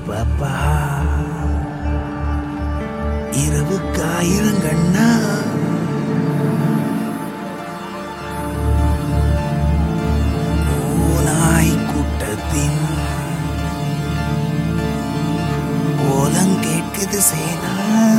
பாப்பா இரவுக்கு ஆயிரம் கண்ணா ஓநாய் கூட்டத்தின் ஓலம் கேட்குது சேனா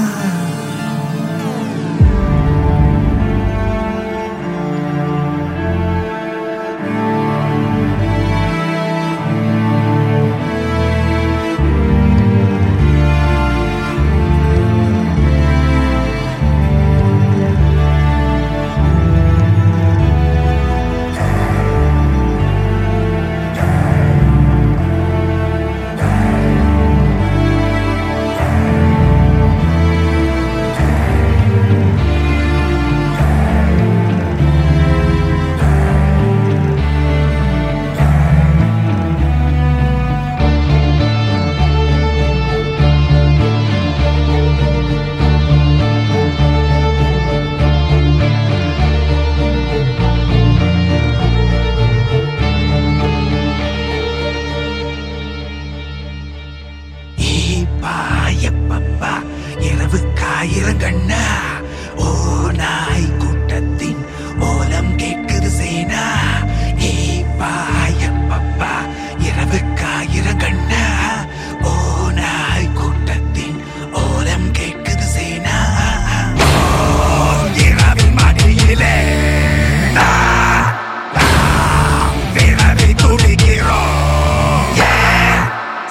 ஏப்பா எப்பப்பா இரவுக்கு ஆயிரம் கண்ணா ஓ நாய் கூட்டத்தின் ஓலம் கேட்குது சேனா ஏப்பா எப்பப்பா இரவுக்கு ஆயிரம் கண்ணா ஓ நாய் கூட்டத்தின் ஓலம் கேட்குது சேனா ஓ, இரவின் மடியிலே நான், நாம் விரவி துடிக்கிறோம் ஏன்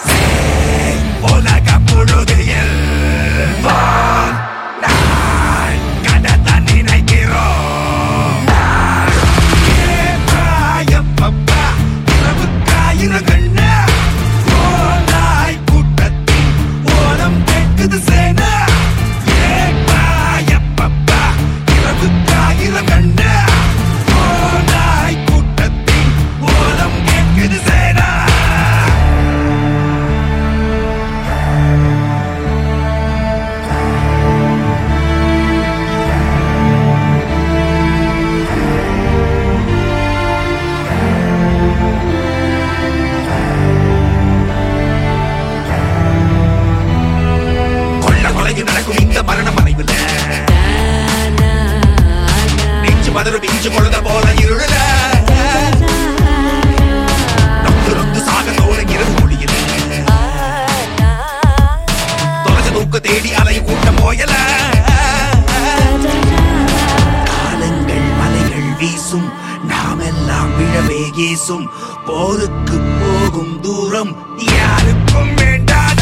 உலக புழுதியில் வான் நான் கடத்த நினைக்கிறோம் ஏப்பாயப்பப்பா, இரவுக்காயிரம் கண்ணா, ஓநாய் கூட்டத்தின் ஓலம் கேட்குது சேனா. ஏப்பாயப்பப்பா, இரவுக்காயிரம் கண்ணா, ஓநாய் கூட்டத்தின் ஓலம் கேட்குது சேனா கொள்ள கொலைக்கு நடக்கும் இந்த மரண மறைவுல நெஞ்சு மதுரை பீச்சு கொழுத போல இருள நொந்து நொந்து சாக தோணுகிறது மொழியில தொலைச்ச தூக்க தேடி அலையும் கூட்டம் போயல காலங்கள் மலைகள் வீசும் நாமெல்லாம் விழவே ஏசும் போருக்கு போகும் தூரம் யாருக்கும் வேண்டாத